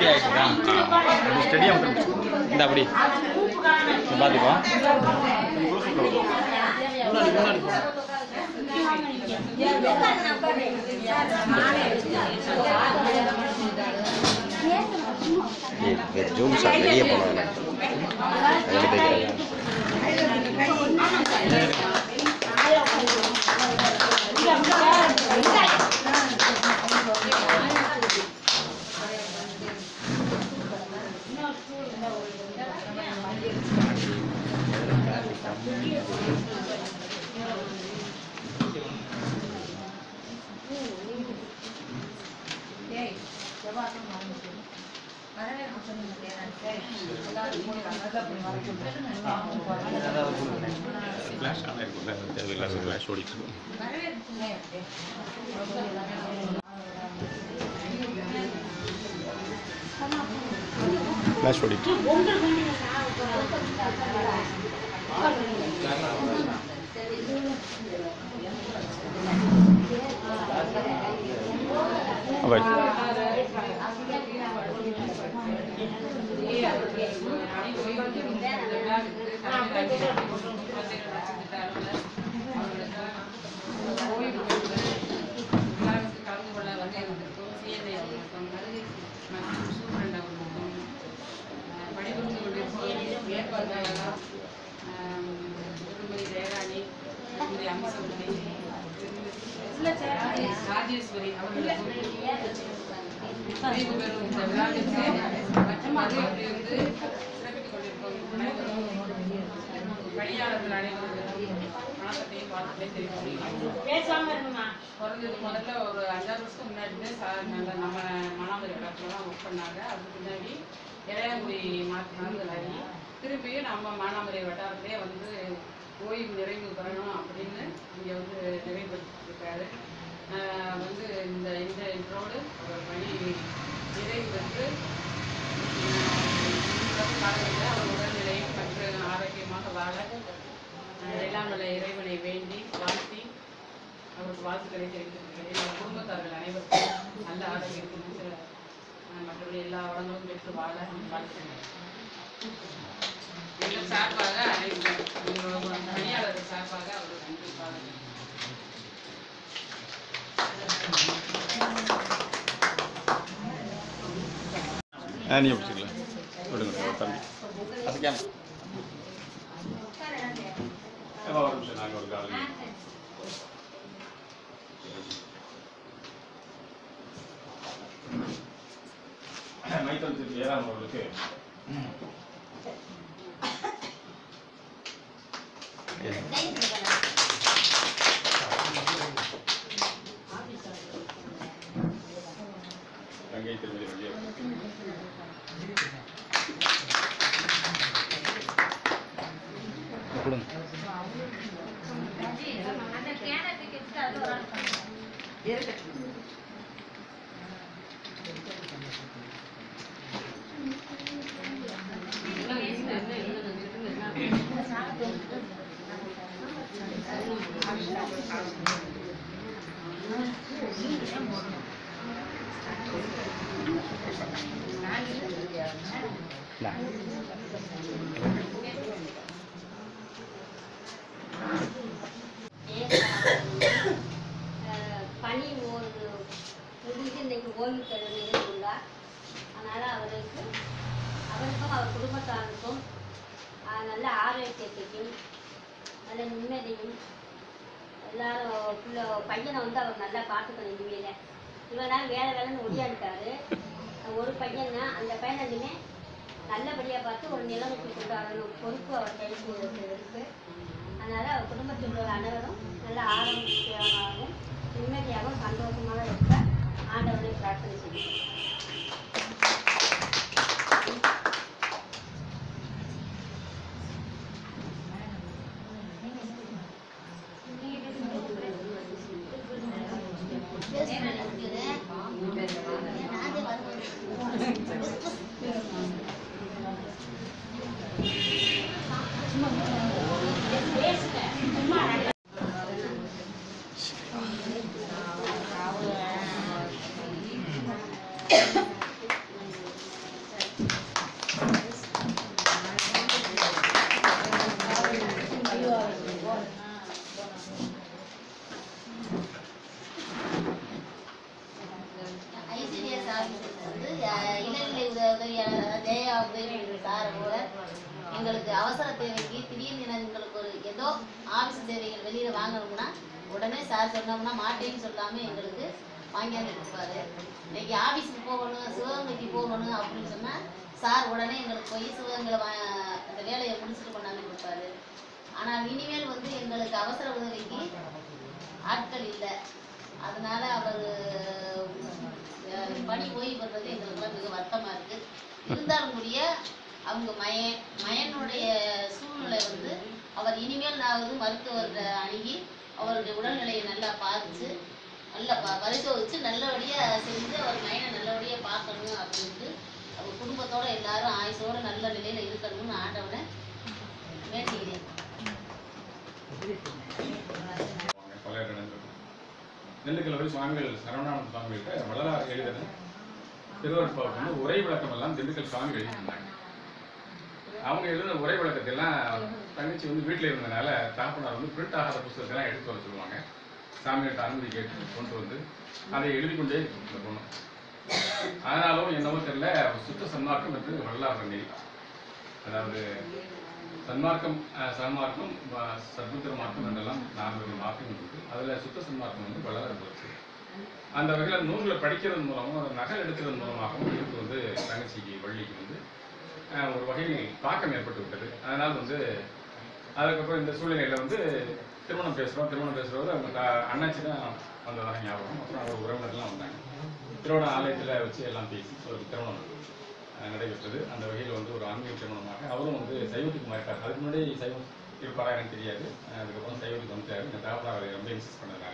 ஆகிட்டு அப்படி ஸ்டெடியாக மட்டும் இந்த அப்படி பார்த்துக்கோ ஜூம் சார் வெளியே போனாங்க ரெண்டு பேர் ஃப்ளாஷ் ஆன் இருக்கும்ல தேவையில்லாத ஃப்ளாஷ் ஓடிட்டு இருக்கும் ஃப்ளாஷ் ஓடிட்டு அப்போ கலந்து கொள்ள வந்து இருந்திருக்கும் சிஎன்ஐ அவர்களுக்கும் மற்றும் சூப்பரண்ட் அவர்களுக்கும் அஹ், பணிபுரிந்து கொண்டிருக்கும் ஏற்பாட்டாளர் திருமதி ஜெயராணி திருமதி அம்சவதி திருமதி ராஜேஸ்வரி அவர்களுக்கும் நிறைவு பெறும் இந்த விழாவிற்கு மற்றும் அது இப்படி வந்து சிறப்பித்துக் கொண்டிருக்கும் அனைவரும் பணியாளர்கள் அனைவரும் வணக்கத்தையும் வாழ்த்துக்களையும் தெரிவித்துள்ளேன் பிறந்தது முதல்ல ஒரு அஞ்சாறு வருஷத்துக்கு முன்னாடி சார் நல்ல நம்ம மானாமரி கிடத்துல தான் ஒர்க் பண்ணாங்க அதுக்கு முன்னாடி இளையாங்குடி மாற்றினாங்களாகி திரும்பியும் நம்ம மானாமரி வட்டாரத்திலே வந்து ஓய்வு நிறைவு பெறணும் அப்படின்னு இங்கே வந்து நிறைவேற்றிருக்காரு ஆஹ் வந்து இந்த இந்த இதோடு அவர் பணி நிறைவு பெற்று ஆஹ் காலங்களில் அவர் உடல்நிலையும் மற்றும் ஆரோக்கியமாக வாழ ஆஹ் எல்லாம் வல்ல இறைவனை வேண்டி வாழ்த்தி அவருக்கு வாழ்த்துக்களை தெரிவித்திருக்கிறேன் அவர் குடும்பத்தார்கள் அனைவருக்கும் நல்ல ஆரோக்கியத்தின் சில ஆஹ் மற்றபடி எல்லா வளங்களும் பெற்று வாழ வாழ்த்துக்கிறேன் எங்கள் சார்பாக அனைவரும் எங்களோட பணியாளர்கள் சார்பாக அவர் நன்றி பாருங்கள் ஆ நீ பிடிச்சிக்கலாம் விடுங்க ஒரு தம்பி அதுக்காம ஏப்பா, ஒரு நிமிஷம் நாங்கள் ஒரு காலம் மைத்தல் திருப்பி ஏறாம் அவர்களுக்கு தங்கை திருமதி வழியாக கொடுங்க அஹ் பணி ஒரு முடிஞ்சு இன்னைக்கு ஓய்வு பெற நிகழ்ந்துள்ளார் அதனால் அவருக்கு அவருக்கும் அவர் குடும்பத்தாருக்கும் அஹ் நல்ல ஆரோக்கியத்தையும் நல்ல நிம்மதியும் எல்லாரும் பிள்ளை பையனை வந்து அவர் நல்லா பார்த்துக்கணும் இனிமேல் இவன் தான் வேலை வேலைன்னு ஒடியாடிட்டாரு ஒரு பையன் தான் அந்த பையனை இனிமேல் நல்லபடியாக பார்த்து ஒரு நிலைமைக்கு கொண்டு வரணும் பொறுப்பு அவர் கைக்கு இருக்கு அதனால் அவர் குடும்பத்தில் உள்ள அனைவரும் நல்ல ஆரோக்கியமாகவும் நிம்மதியாகவும் சந்தோஷமாக இருக்க ஆண்டவனை பிரார்த்தனை செய்கிறேன் ஆ அஹ், இளநிலை உத- உதவியாளர் அதாவது ஜெயா உதவி சார் கூட எங்களுக்கு அவசர தேவைக்கு திடீர்னு எங்களுக்கு ஒரு ஏதோ ஆஃபீஸ் தேவைகள் வெளியில வாங்கணும்னா உடனே சார் சொன்னோம்னா மாட்டேன்னு சொல்லாம எங்களுக்கு வாங்கியாந்து கொடுப்பாரு இன்னைக்கு ஆஃபீஸுக்கு போகணும் சிவகங்கைக்கு போகணும் அப்படின்னு சொன்னா சார் உடனே எங்களுக்கு போய் சிவகங்கையில் வா அந்த வேலையை முடிச்சுட்டு கொண்டாந்து கொடுப்பாரு ஆனால் இனிமேல் வந்து எங்களுக்கு அவசர உதவிக்கு ஆட்கள் இல்லை அதனால அவர் பணி ஓய்வு பெறது எங்களுக்குலாம் மிக வருத்தமா இருக்கு இருந்தாலும் கூடிய அவங்க மயன் மயனுடைய சூழ்நிலை வந்து அவர் இனிமேல் நான் வந்து மருத்துவர்கிட்ட அணுகி அவருடைய உடல்நிலையை நல்லா பார்த்து நல்லா ப பரிசோதிச்சு நல்லபடியா செஞ்சு அவர் மயனை நல்லபடியா பார்க்கணும் அப்படின்ட்டு அவர் குடும்பத்தோட எல்லாரும் ஆயுசோட நல்ல நிலையில இருக்கணும்னு ஆண்டவனை வேண்டிக்கிறேன் பல இடங்கள் நெல்லுக்கலவை சுவாமிகள் சரவணானந்த சுவாமிகிட்ட வள்ளலார் எழுதின திருவருட்பாவுக்கு வந்து உரை விளக்கம் எல்லாம் திண்டுக்கல் சுவாமி எழுதியிருந்தாங்க அவங்க எழுதின உரை விளக்கத்தெல்லாம் தங்கச்சி வந்து வீட்டில் இருந்தனால தாப்பனார் வந்து பிரிண்ட் ஆகாத புத்தகத்தெல்லாம் எடுத்து வர சொல்லுவாங்க சாமிகிட்ட அனுமதி கேட்டு கொண்டு வந்து அதை எழுதி கொண்டே இருக்கும் இந்த பொண்ணு ஆனாலும் என்னவோ தெரியல சுத்த சன்மார்க்கம் என்று வரலாறு பண்ணி அதாவது சன்மார்க்கம் அஹ், சன்மார்க்கம் வ- சத்புத்திர மார்க்கம் என்றெல்லாம் நான்கு மார்க்கம் இருக்கு அதுல சுத்த சன்மார்க்கம் வந்து வளர போச்சு அந்த வகையில் நூல்களை படிக்கிறது மூலமும் அதை நகல் எடுக்கிறது மூலமாகவும் இதுக்கு வந்து தங்கச்சிக்கு வள்ளிக்கு வந்து அஹ், ஒரு வகையில் தாக்கம் ஏற்பட்டு விட்டது அதனால் வந்து அதுக்கப்புறம் இந்த சூழ்நிலையில வந்து திருமணம் பேசுகிறோம் திருமணம் பேசுகிறோம் அவங்க த- அண்ணாச்சி தான் வந்ததாக ஞாபகம் அப்புறம் அவர் உறவினர்லாம் வந்தாங்க திருவண்ண ஆலயத்தில் வச்சு எல்லாம் பேசி ஒரு திருமணம் அஹ், நடைபெற்றது அந்த வகையில் வந்து ஒரு ஆன்மீக திருமணமாக அவரும் வந்து சைவத்துக்கு மாறிட்டார் அதுக்கு முன்னாடி சைவம் இருப்பாரா எனக்கு தெரியாது அஹ், அதுக்கப்புறம் சைவத்துக்கு வந்துட்டார் இந்த தகவல் அவரை ரொம்ப இன்சிஸ்ட் பண்ணதுனால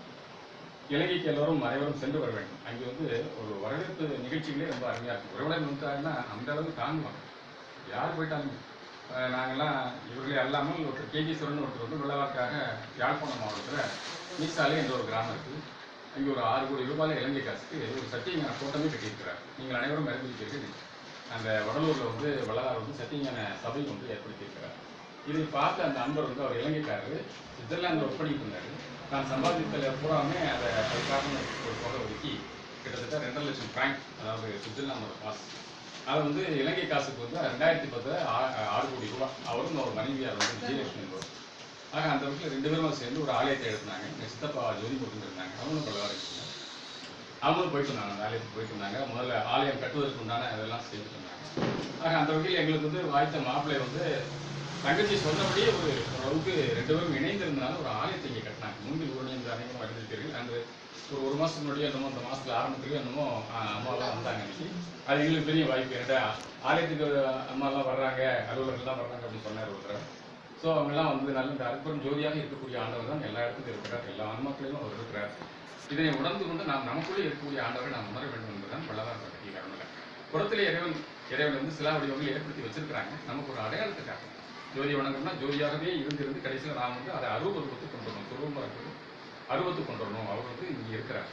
இலங்கைக்கு எல்லோரும் அனைவரும் சென்று வர வேண்டும் அங்கே வந்து ஒரு வரவேற்பு நிகழ்ச்சிகளே ரொம்ப அருமையாக இருக்கும் உறவினர் வந்துட்டாருன்னா அந்த அளவுக்கு தாங்குவாங்க யார் போயிட்டாலும் அஹ் நாங்கெல்லாம் இவர்களே அல்லாமல் ஒருத்தர் கேஜீஸ்வரன் ஒருத்தர் வந்து விழாவுக்காக யாழ்ப்பாணம் மாவட்டத்தில் மீசாலை என்ற ஒரு கிராமம் இருக்குது அங்கே ஒரு ஆறு கோடி ரூபாய் இலங்கை காசுக்கு ஒரு சத்தியஞான கூட்டமே கட்டியிருக்கிறார் நீங்கள் அனைவரும் அறிந்திருக்கிறீர்கள் அந்த வடலூரில் வந்து வள்ளலார் வந்து சத்தியஞான சபை வந்து ஏற்படுத்தியிருக்கிறார் இதை பார்த்து அந்த அன்பர் வந்து அவர் இலங்கைக்காரர் சுவிட்சர்லாந்து ஒர்க் பண்ணிட்டு இருந்தார் நான் சம்பாதித்தல பூராமே அதை அதுக்காக ஒரு தொகை ஒதுக்கி கிட்டத்தட்ட ரெண்டரை லட்சம் ஃப்ராங்க் அதாவது சுவிட்சர்லாந்தோட காசு அதை வந்து இலங்கை காசுக்கு வந்து ரெண்டாயிரத்தி பத்து ஆறு கோடி ரூபாய் அவரும் ஒரு மனைவியார் வந்து விஜயலட்சுமி என்பவர் ஆக அந்த வகையில் ரெண்டு பேரும் சேர்ந்து ஒரு ஆலயத்தை எடுத்தாங்க எங்கள் சித்தப்பா ஜோதி போட்டு இருந்தாங்க அவங்களும் பலவாறு இருந்தாங்க அவங்களும் போயிட்டு இருந்தாங்க அந்த ஆலயத்துக்கு போயிட்டு இருந்தாங்க முதல்ல ஆலயம் கட்டுவதற்கு உண்டான அதெல்லாம் செஞ்சுட்டு இருந்தாங்க ஆக அந்த வகையில் எங்களுக்கு வந்து வாய்த்த மாப்பிள்ளை வந்து தங்கச்சி சொன்னபடியே ஒரு ஓரளவுக்கு ரெண்டு பேரும் இணைந்திருந்தனால ஒரு ஆலயத்தை இங்கே கட்டினாங்க மூங்கில் ஊரணி என்று அனைவரும் அறிந்திருப்பீர்கள் அந்த ஒரு ஒரு மாதத்துக்கு முன்னாடியே என்னமோ அந்த மாதத்துல ஆரம்பத்துலேயே என்னமோ ஆஹ், அம்மாலாம் வந்தாங்க அன்னைக்கு அது எங்களுக்கு பெரிய வாய்ப்பு ஏன்டா ஆலயத்துக்கு அம்மாலாம் வர்றாங்க அலுவலர்கள்லாம் வர்றாங்க அப்படின்னு சொன்னார் ஒருத்தர் ஸோ அவங்கெல்லாம் வந்து நல்ல இந்த அற்புதம் ஜோதியாக இருக்கக்கூடிய ஆண்டவர் தான் எல்லா இடத்துக்கும் இருக்கிறார் எல்லா ஆன்மாக்களிலும் அவர் இருக்கிறார் இதனை உணர்ந்து கொண்டு நாம் நமக்குள்ளே இருக்கக்கூடிய ஆண்டவரை நாம் உணர வேண்டும் என்பதுதான் வல்லதான் பற்றி காரணம் புறத்திலே இறைவன் இறைவன் வந்து சில வடிவங்கள் ஏற்படுத்தி வச்சிருக்கிறாங்க நமக்கு ஒரு அடையாளத்துக்காக ஜோதி வணங்கம்னா ஜோதியாகவே இருந்திருந்து கடைசியில் நாம் வந்து அதை அருவத்துக்கு கொண்டு வரணும் சுரூபமாக இருக்கிறது அருவத்துக்கு கொண்டு வரணும் அவர் வந்து இங்கே இருக்கிறார்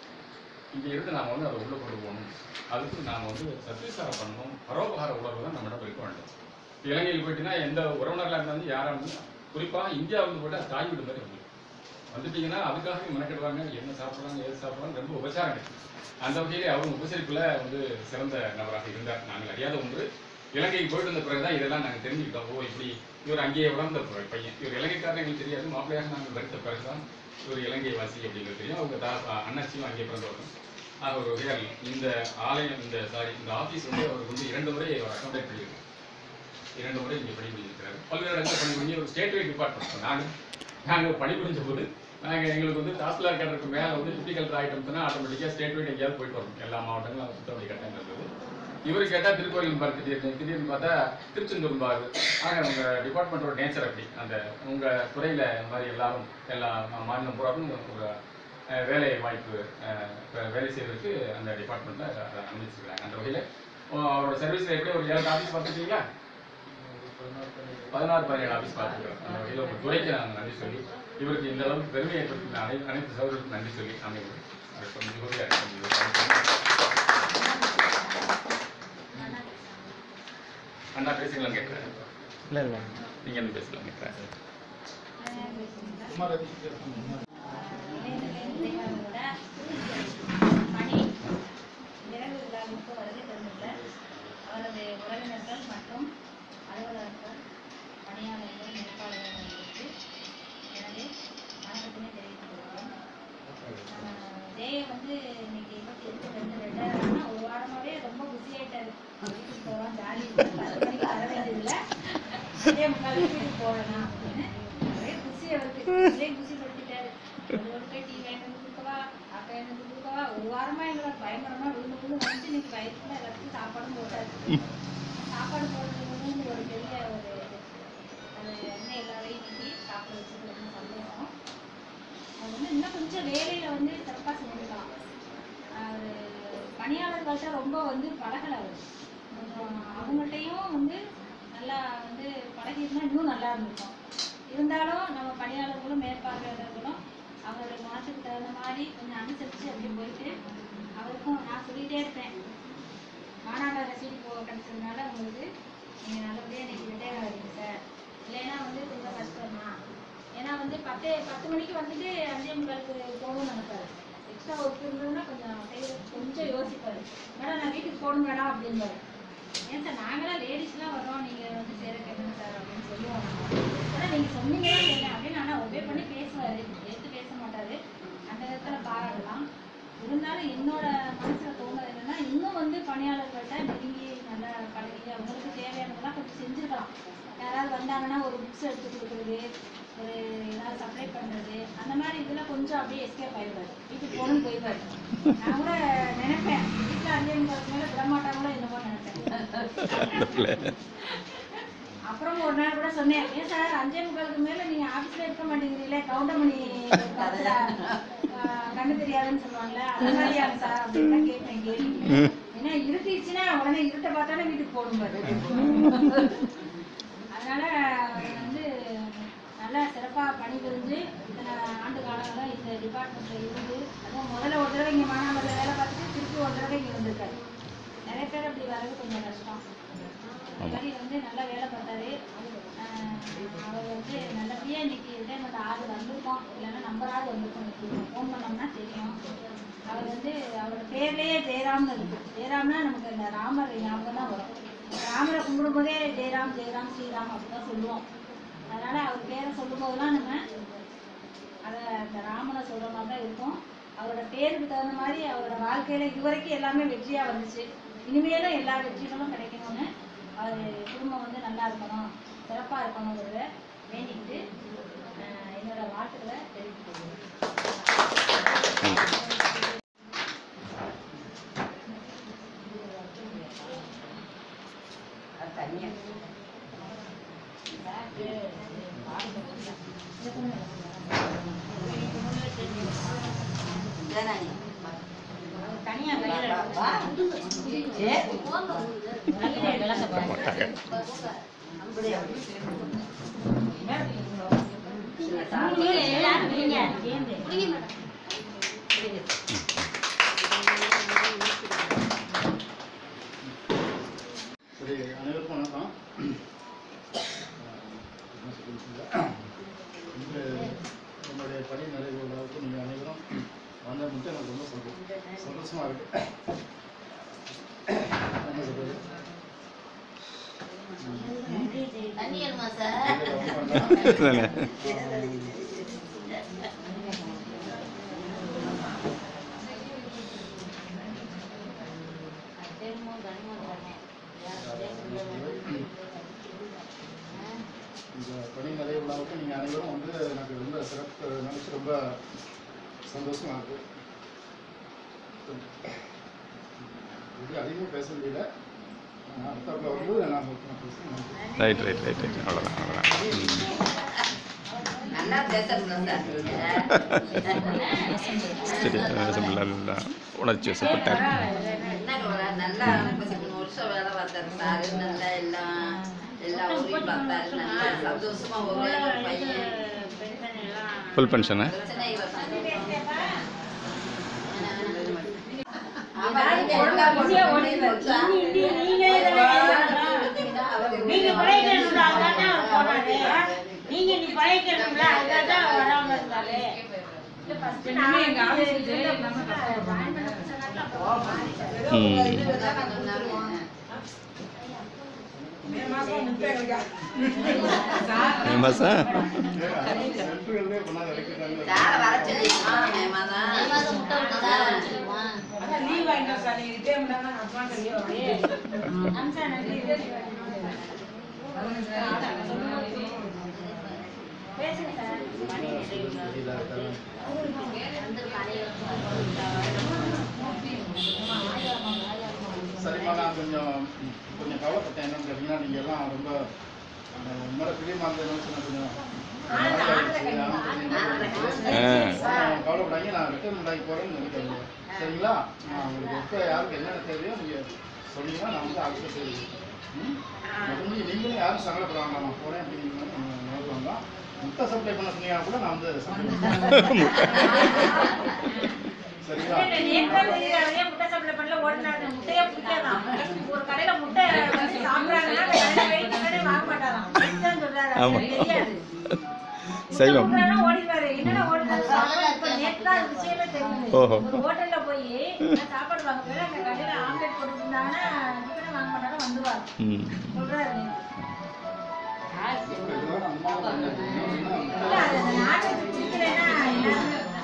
இங்கே இருந்து நாம் வந்து அதை உள்ளே கொண்டு போகணும் அதுக்கு நாம் வந்து சத்விசாரம் பண்ணணும் பரோபகார உணர்வு தான் நம்மிடம் இருக்க வேண்டும் இலங்கையில் போயிட்டுனா எந்த உறவினர்களாக இருந்தாலும் யாராக இருந்தாலும் குறிப்பாக இந்தியா வந்து போயிட்டு தாய் வீடு மாதிரி வந்து வந்துட்டீங்கன்னா அதுக்காகவே மெனக்கெடுவாங்க என்ன சாப்பிட்றாங்க ஏது சாப்பிட்றாங்க ரொம்ப உபச்சாரங்கள் அந்த வகையிலே அவங்க உபசரிப்புல வந்து சிறந்த நபராக இருந்தார் நாங்கள் அறியாத ஒன்று இலங்கைக்கு போயிட்டு வந்த பிறகுதான் இதெல்லாம் நாங்கள் தெரிஞ்சுக்கிட்டோம் ஓ இப்படி இவர் அங்கேயே உணர்ந்த ப- பையன் இவர் இலங்கைக்காரன் எங்களுக்கு தெரியாது மாப்பிள்ளையாக நாங்கள் வருத்த பிறகுதான் இவர் இலங்கை வாசி அப்படிங்கிறது தெரியும் அவங்க தா அண்ணாச்சியும் அங்கே பிறந்தவர் ஆக ஒரு வகையால் இந்த ஆலயம் இந்த சாரி இந்த ஆஃபீஸ் வந்து அவருக்கு வந்து இரண்டு முறை அவர் அக்கௌண்டேட் பண்ணியிருக்காரு இரண்டு முறை இங்கே பணிபுரிஞ்சிருக்கிறாரு பல்வேறு இடத்துல பணிபுரிஞ்சு ஒரு ஸ்டேட் வைட் டிபார்ட்மெண்ட் நாங்கள் நாங்கள் பணிபுரிஞ்ச போது நாங்கள் எங்களுக்கு வந்து தாசில்தார் கேட்டருக்கு மேலே வந்து டிபிகல்டர் ஆகிட்டோம்னா ஆட்டோமேட்டிக்காக ஸ்டேட் வைட் எங்கேயாவது போயிட்டு வரும் எல்லா மாவட்டங்களும் அதை சுத்தப்படி கட்டாயம் இருந்தது இவர் கேட்டால் திருக்கோயில் பாரு திடீர்னு திடீர்னு பார்த்தா திருச்செந்தூர் பாரு ஆக உங்கள் டிபார்ட்மெண்ட்டோட நேச்சர் அப்படி அந்த உங்கள் துறையில் இந்த மாதிரி எல்லாரும் எல்லா மா- மாநிலம் பூராவும் ஒரு அஹ், வேலை வாய்ப்பு அஹ், வே- வேலை செய்வதற்கு அந்த டிபார்ட்மெண்ட்டில் அனுமதிச்சிருக்காங்க அந்த வகையில் அவரோட சர்வீஸில் எப்படி ஒரு ஏழு ஆஃபீஸ் பார்த்துருக்கீங்களா பதினாறு பதினேழு ஆஃபீஸ் பார்த்துக்கிறோம் அந்த வகையில் உங்கள் துறைக்கு நாங்கள் நன்றி சொல்லி இவருக்கு இந்த அளவுக்கு பெருமை ஏற்படுத்தின அனை அனைத்து சகோதரர்களுக்கும் நன்றி சொல்லி அமைகிறோம் அடுத்த மிகுதியாக அண்ணா பேசுங்களான்னு கேட்குறேன் இல்லை இல்லை நீங்கள் என்ன பேசலாம் கேட்குறேன் இளைஞர்களோட பணி நிறைவு விழா விழாவிற்கு வருகை தந்துள்ள அவரது உறவினர்கள் மற்றும் அலுவலர்கள் பணியாளர்கள் மேற்பாளர்களுக்கு எனது வணக்கத்தினை தெரிவித்துக் கொள்கிறேன் ஆஹ் ஜெய வந்து இன்னைக்கு இருபத்தி எட்டு ரெண்டு ரெண்டாயிரம் ஆனா ஒரு வாரமாவே ரொம்ப பிஸி ஆயிட்டாரு வீட்டுக்கு போறோம் ஜாலி பத்து மணிக்கு வர வேண்டியதில்ல இதே முக்கால் வீட்டுக்கு போகலாம் அப்படின்னு ஒரே குசி அவருக்கு இதே குசி படுத்திட்டாரு ஒரு ஒரு போய் டீ வாங்கிட்டு வந்து கொடுக்கவா ஆட்டோ வாங்கிட்டு வந்து கொடுக்கவா ஒரு வாரமா எங்களை பயங்கரமா விழுந்து விழுந்து வந்து இன்னைக்கு வயிற்றுல எல்லாத்துக்கும் சாப்பாடும் போட்டாரு சாப்பாடு போடுறது வந்து ஒரு பெரிய ஒரு இது அது வந்து எல்லாரையும் இன்னைக்கு சாப்பிட வச்சது ரொம்ப சந்தோஷம் அது வந்து இன்னும் கொஞ்சம் வேலையில வந்து சிறப்பாக செஞ்சுக்கலாம் அது பணியாளர்கள்ட்ட ரொம்ப வந்து பழகலை அவர் கொஞ்சம் அவங்கள்ட்டையும் வந்து நல்லா வந்து பழகிருந்தா இன்னும் நல்லா இருந்திருக்கும் இருந்தாலும் நம்ம பணியாளர்களும் மேற்பார்வையாளர்களும் அவருடைய மாற்றத்துக்கு தகுந்த மாதிரி கொஞ்சம் அனுசரித்து அப்படியே போயிட்டு அவருக்கும் நான் சொல்லிகிட்டே இருப்பேன் மாநாடு ரசீது போ கிடச்சதுனால உங்களுக்கு நீங்கள் நல்லபடியாக இன்னைக்கு ரிட்டையர் ஆகிறீங்க சார் இல்லைன்னா வந்து கொஞ்சம் கஷ்டம் தான் ஏன்னா வந்து பத்து பத்து மணிக்கு வந்துட்டு அஞ்சே முக்காலுக்கு போகணும்னு நினைப்பாரு எக்ஸ்ட்ரா ஒர்க் இருந்ததுன்னா கொஞ்சம் செய்ய கொஞ்சம் யோசிப்பாரு மேடம் நான் வீட்டுக்கு போகணும் மேடம் அப்படின்பாரு ஏன் சார் நாங்களாம் லேடிஸ்லாம் வரோம் நீங்கள் வந்து சேர கேட்கணும் சார் அப்படின்னு சொல்லுவோம் ஆனால் நீங்கள் சொன்னீங்களா இல்லை அப்படின்னு ஆனால் ஒபே பண்ணி பேசுவார் எடுத்து பேச மாட்டார் அந்த விதத்தில் பாராட்டலாம் இருந்தாலும் என்னோட மனசில் தோணுது என்னன்னா இன்னும் வந்து பணியாளர்கள்ட்ட நெருங்கி நல்லா பழகி அவங்களுக்கு தேவையானதெல்லாம் கொஞ்சம் செஞ்சுருக்கலாம் யாராவது வந்தாங்கன்னா ஒரு புக்ஸ் எடுத்து கொடுக்குறது ஒரு ஏதாவது சப்ளை பண்ணுறது அந்த மாதிரி இதில் கொஞ்சம் அப்படியே எஸ்கேப் ஆயிடுவார் வீட்டுக்கு போகணும்னு போயிடுவார் நான் கூட நினைப்பேன் வீட்டில் அஞ்சே முக்காலுக்கு மேலே விட மாட்டாங்களோ என்னமோ நினைப்பேன் அப்புறம் ஒரு நாள் கூட சொன்னேன் ஏன் சார் அஞ்சே முக்காலுக்கு மேல நீங்க ஆபீஸ்ல இருக்க மாட்டேங்கிறீங்களே கவுண்டமணி படத்துல, ஆஹ், கண்ணு தெரியாதுன்னு சொல்லுவாங்கல்ல அந்த மாதிரியாங்க சார் அப்படின்னு தான் கேட்பேன் கேள்வி ஏன்னா இருட்டிடுச்சுன்னா உடனே இருட்டை பார்த்தாலே வீட்டுக்கு போடும் பாரு அதனால அவர் வந்து நல்லா சிறப்பா பணிபுரிஞ்சு இத்தனை ஆண்டு காலங்களா இந்த டிபார்ட்மெண்ட்ல இருந்து அதுவும் முதல்ல ஒரு தடவை இங்க மானாமரில் வேலை பார்த்துட்டு திருப்பி ஒரு தடவை இங்க வந்திருக்காரு நிறைய பேர் அப்படி வர்றது கொஞ்சம் கஷ்டம் இந்த மாதிரி வந்து நல்லா வேலை பார்த்தாரு ஆஹ் அவர் வந்து நல்லபடியா இன்னைக்கு ரிட்டைர்மெண்ட் ஆறு வந்திருக்கோம் இல்லைன்னா நம்பராது வந்திருக்கோம் இன்னைக்கு ஃபோன் பண்ணோம்னா தெரியும் அவர் வந்து அவரோட பேர்லயே ஜெயராம்னு இருக்கு ஜெயராம்னா நமக்கு இந்த ராமர் ஞாபகம் தான் வரும் ராமரை கும்பிடும் போதே ஜெயராம் ஜெயராம் ஸ்ரீராம் அப்படிதான் சொல்லுவோம் அதனால அவர் பேரை சொல்லும் போதெல்லாம் நம்ம அதை அந்த ராமனை சொல்ற மாதிரி தான் இருக்கும் அவரோட பேருக்கு தகுந்த மாதிரி அவரோட வாழ்க்கையில இதுவரைக்கும் எல்லாமே வெற்றியா வந்துச்சு இனிமேலும் எல்லா வெற்றிகளும் கிடைக்கணும்னு அவர் குடும்பம் வந்து நல்லா இருக்கணும் சிறப்பா இருக்கணுங்கிறத வேண்டிக்கிட்டு ஆஹ், என்னோட வாழ்த்துக்களை தெரிவித்துக் தனியா கையில சரி அனைவருக்கும் வணக்கம் என்ன சொல்லியிருக்கீங்க? இந்த நம்மளுடைய பணி நிறைவு விழாவுக்கு நீங்கள் அனைவரும் வந்த மட்டும் எனக்கு ரொம்ப சந்தோஷம் சந்தோஷமாக இருக்கு என்ன சொல்றது தண்ணி வேணுமா சார் இதுல ரொம்ப வேண்டாம். திரும்பவும் கனிமம் தரேன் இந்த பணி நிறைவு விழாவுக்கு நீங்கள் அனைவரும் வந்து எனக்கு ரொம்ப சிறப்பு நினச்சி ரொம்ப சந்தோஷமாக இருக்கு இது அதிகமாக பேச முடியல நான் அடுத்தாப்புல வந்து நான் முக்கியமாக பேசுகிறேன் ரைட் ரைட் ரைட் ரைட் அவ்வளோதான் அவ்வளோதான் நல்லா பேசணும்ல சரி இல்லை உணர்ச்சி வசப்பட்டார் என்ன கவலை? நல்லா முப்பத்தி மூணு வருஷம் வேலை பார்த்தாரு சாரு நல்லா எல்லாம் எல்லா ஊரையும் பார்த்தாரு நல்லா சந்தோஷமா ஒரே ஒரு பையன் ஃபுல் பென்ஷனு பிரச்சனை இல்லை ஆமா, நீங்க ஒழுங்கா பிஸியா ஓடிடுவாரு. நீங்க பழைக்கணும்ல அதான் அவர் போனாரு நீங்க நீ பழைக்கணும்ல அதான் வராம இருந்தாரு இல்ல, first என்னமே எங்க நான் ஆபீஸ்ல வந்து ஜெயலலிதா நம்ம join பண்ண புதுசுல ஏதோ ம். ஒரு இது இருந்தா நாங்க கொடுத்துருவோம். மே மாசம் முட்டை எங்களுக்கா? மே மாதம் சென்ட்ரல்லே பண்ணாத வைக்கிறாங்க சாரை வர சொல்லிடுமா மேமாதான் மே மாதம் முட்டை விட்டு சார வச்சுருமா அதான் leave வாங்கிட்டோம் சார். நீங்க return பண்ணாம நான் advance leave வாங்கிட்டேன். அம்சா நன்றி பேசுங்க சார் சரிம்மா நான் கொஞ்சம் கொஞ்சம் கவலைப்பட்டேன் என்னன்னு கேட்டீங்கன்னா நீங்கள் எல்லாம் ரொம்ப உங்களோட பிரியமாக இருந்ததுன்னு சொன்ன கொஞ்சம் கவலைப்படாங்க நான் ரிட்டர்ன் பண்ணாக்கி போகிறேன்னு நினைக்கிறேன் சரிங்களா நான் உங்களுக்கு எப்போ யாருக்கு என்னென்ன தேவையோ நீங்கள் சொன்னீங்கன்னா நான் வந்து ஆஃபீஸில் சரி மற்றபடி நீங்களும் யாரும் சங்கடப்படாங்க நான் போகிறேன் அப்படின்னு நினைப்பாங்க முட்டை சப்ளை பண்ண சொன்னீங்கன்னா கூட நான் வந்து supply பண்ணுவேன். சரிங்களா நேற்று முட்டை சாப்பிட பண்ணல ஓடினாங்க முட்டையே பிடிக்காதான் ஒரு கடையில முட்டை வந்து சாப்பிடுறாங்கன்னா அந்த கடையில வெயிட் பண்ணி வாங்க மாட்டாராம் இதுதான் சொல்றாரு ஆமா. அவருக்கு தெரியாது சைவம் முட்டை ஓடிடுவாரு என்னடா ஓடினாரு இப்ப நேற்று தான் அது விஷயமே தெரியுது ஓஹோ. ஒரு ஹோட்டல்ல போய் சாப்பாடு வாங்க போய் அந்த கடையில ஆம்லெட் போட்டுருந்தாங்கன்னா டிஃபனே வாங்க மாட்டாங்க வந்துருவாரு ம் சொல்றாரு இதெல்லாம் அம்மா பண்ணது. இல்ல அது அந்த நாட்டுக்கு பிடிக்கலைன்னா என்ன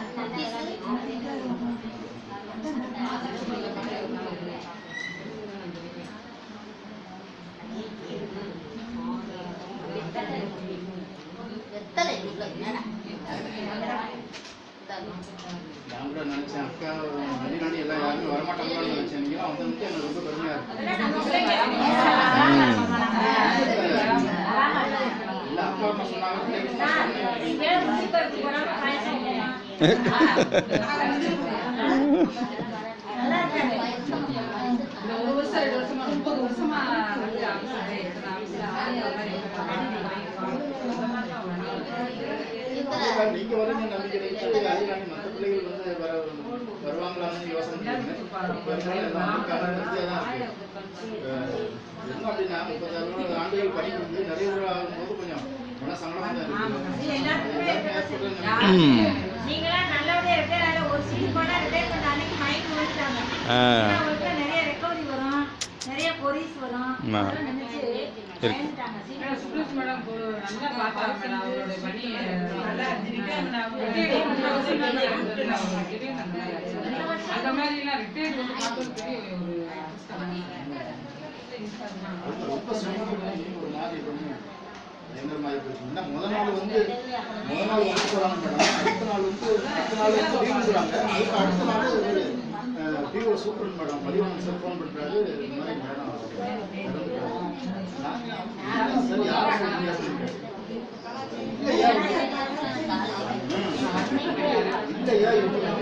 வெத்தலை உள்ள என்னடா? நான் கூட நினைச்சேன் அக்கா வெளிநாடு எல்லாம் யாருமே வரமாட்டாங்கன்னு நினைச்சேன் நீங்க வந்து வந்து எனக்கு ரொம்ப பெருமையா இருக்கு இல்ல அக்கா அம்மா சொன்னாங்க பிள்ளைங்க சொன்னாங்க. இந்த ஒரு வருஷம் ரெண்டு வருஷமா முப்பது வருஷமா வந்து ஆஃபீஸில் எடுத்து ஆஃபீஸில் ஆடி அது மாதிரி இல்ல, நீங்க வரீங்க நம்பிக்கை வச்சு அதே மற்ற பிள்ளைகள் வந்து வர வருவாங்களான்னு யோசனை பண்ணேன் இப்ப இருந்தாலும் எல்லாம் வந்திருக்காங்க, தெரிஞ்சாதான் இருக்கு. அஹ், என்ன அப்படின்னா முப்பது அறுபது ஆண்டுகள் படிப்பு வந்து நிறைய ஊர் ஆகும்போது கொஞ்சம் மன சங்கடமா தான் இருக்கு எல்லாருமே ஏற்படுறது ம் நீங்களா நல்லபடியா ரிட்டையர் ஆகல ஒரு சீட் போனா ரிட்டையர் பண்ண அன்னைக்கு மைண்ட் வந்துட்டாங்க ஆ அவங்களுக்கு நிறைய ரெக்கவரி வரும் நிறைய கொரிஸ் வரும் ஆ. அதெல்லாம் நினைச்சு பயந்துட்டாங்க மேடம் சுப்ரீஸ் மேடம் ஒரு நல்லா பார்த்தாங்க மேடம் அவருடைய பணி நல்லா அந்த மாதிரி எல்லாம் ரிட்டையர்ட் வந்து பார்த்தது பெரிய ஒரு ரொம்ப சிரமம் ஒரு மாதிரி பண்ணி பயங்கர மாதிரி போச்சு என்ன முத நாள் வந்து முத நாள் வந்து போறாங்க மேடம் அடுத்த நாள் வந்து அடுத்த நாள் வந்து லீவ் கொடுக்குறாங்க அதுக்கு அடுத்த நாள் ஒரு பிஓ சூப்பர் மேடம் மதியானம் சார் ஃபோன் பண்றாரு இந்த மாதிரி மேடம் இறந்துட்டாங்க. நான் சரி யாரும் சொல்ல முடியாது இல்லையா இல்லையா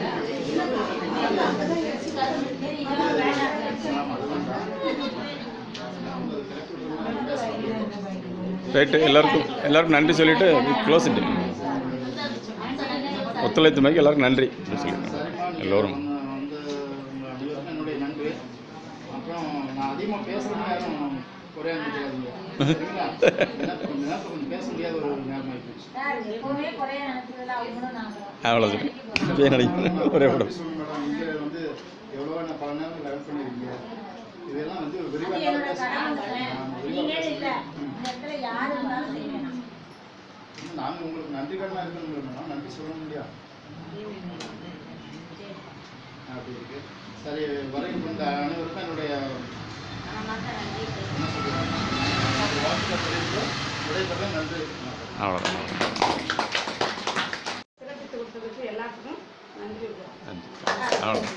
ரைட்டு எல்லாருக்கும் எல்லாருக்கும் நன்றி சொல்லிட்டு க்ளோஸ் இட்டு ஒத்துழைத்தமைக்கு எல்லாருக்கும் நன்றி சொல்லிட்டு எல்லோரும் வந்து உங்க அனைவருக்கும் என்னுடைய நன்றி அப்புறம் நான் அதிகமாக பேசுறேன்னா யாரும் குறைய நினைக்காதீங்க சரிங்களா எனக்கு கொஞ்ச நேரத்துல கொஞ்சம் பேச முடியாத ஒரு நேரம் ஆயிடுச்சு சார் எப்பவுமே குறைய நினைச்சதுல அவங்களும் நாங்களும் அவ்வளோ சொல்லி இப்பயே நினைக்கிறேன் ஒரே படம் மேடம் இங்கே வந்து எவ்வளோ நான் பல நேரம் ஹெல்ப் பண்ணியிருக்கீங்க இதெல்லாம் வந்து அது விரிவாக என்னோட கடமை பேசணும் நீங்க இல்ல இந்த இடத்துல யாரு இருந்தாலும் செய்வேன் நாங்கள் உங்களுக்கு நன்றி கடனாக இருக்கணும் நன்றி சொல்ல முடியாது அப்படி இருக்கு சரி வரைக்கும் இந்த அனைவருக்கும் என்னுடைய என்ன சொல்றது வாழ்த்துக்கள் தெரிவித்து விடைபெற நன்றி அவ்வளோதான் சிறப்பித்து கொடுத்ததுக்கு எல்லாத்துக்கும் நன்றி நன்றி அவ்வளோதான்